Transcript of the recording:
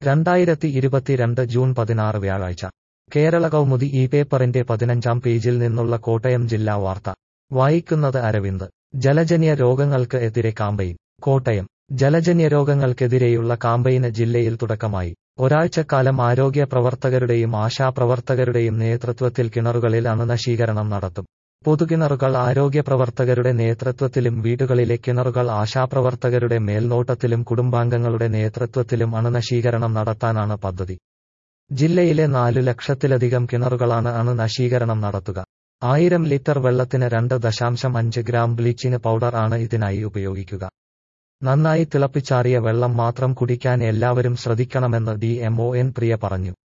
രണ്ടായിരത്തി ഇരുപത്തിരണ്ട് ജൂൺ പതിനാറ് വ്യാഴാഴ്ച കേരള കൗമുദി ഈ പേപ്പറിന്റെ പതിനഞ്ചാം പേജിൽ നിന്നുള്ള കോട്ടയം ജില്ലാ വാർത്ത വായിക്കുന്നത് അരവിന്ദ് ജലജന്യ രോഗങ്ങൾക്ക് എതിരെ കാമ്പയിൻ കോട്ടയം ജലജന്യ രോഗങ്ങൾക്കെതിരെയുള്ള കാമ്പയിന് ജില്ലയിൽ തുടക്കമായി ഒരാഴ്ചക്കാലം ആരോഗ്യ പ്രവർത്തകരുടെയും ആശാപ്രവർത്തകരുടെയും നേതൃത്വത്തിൽ കിണറുകളിൽ അണുനശീകരണം നടത്തും പൊതുകിണറുകൾ ആരോഗ്യ പ്രവർത്തകരുടെ നേതൃത്വത്തിലും വീടുകളിലെ കിണറുകൾ ആശാപ്രവർത്തകരുടെ മേൽനോട്ടത്തിലും കുടുംബാംഗങ്ങളുടെ നേതൃത്വത്തിലും അണുനശീകരണം നടത്താനാണ് പദ്ധതി ജില്ലയിലെ നാലു ലക്ഷത്തിലധികം കിണറുകളാണ് അണുനശീകരണം നടത്തുക ആയിരം ലിറ്റർ വെള്ളത്തിന് രണ്ട് ദശാംശം അഞ്ച് ഗ്രാം ബ്ലീച്ചിങ് പൗഡർ ആണ് ഇതിനായി ഉപയോഗിക്കുക നന്നായി തിളപ്പിച്ചാറിയ വെള്ളം മാത്രം കുടിക്കാൻ എല്ലാവരും ശ്രദ്ധിക്കണമെന്ന് ഡി എംഒ എൻ പ്രിയ പറഞ്ഞു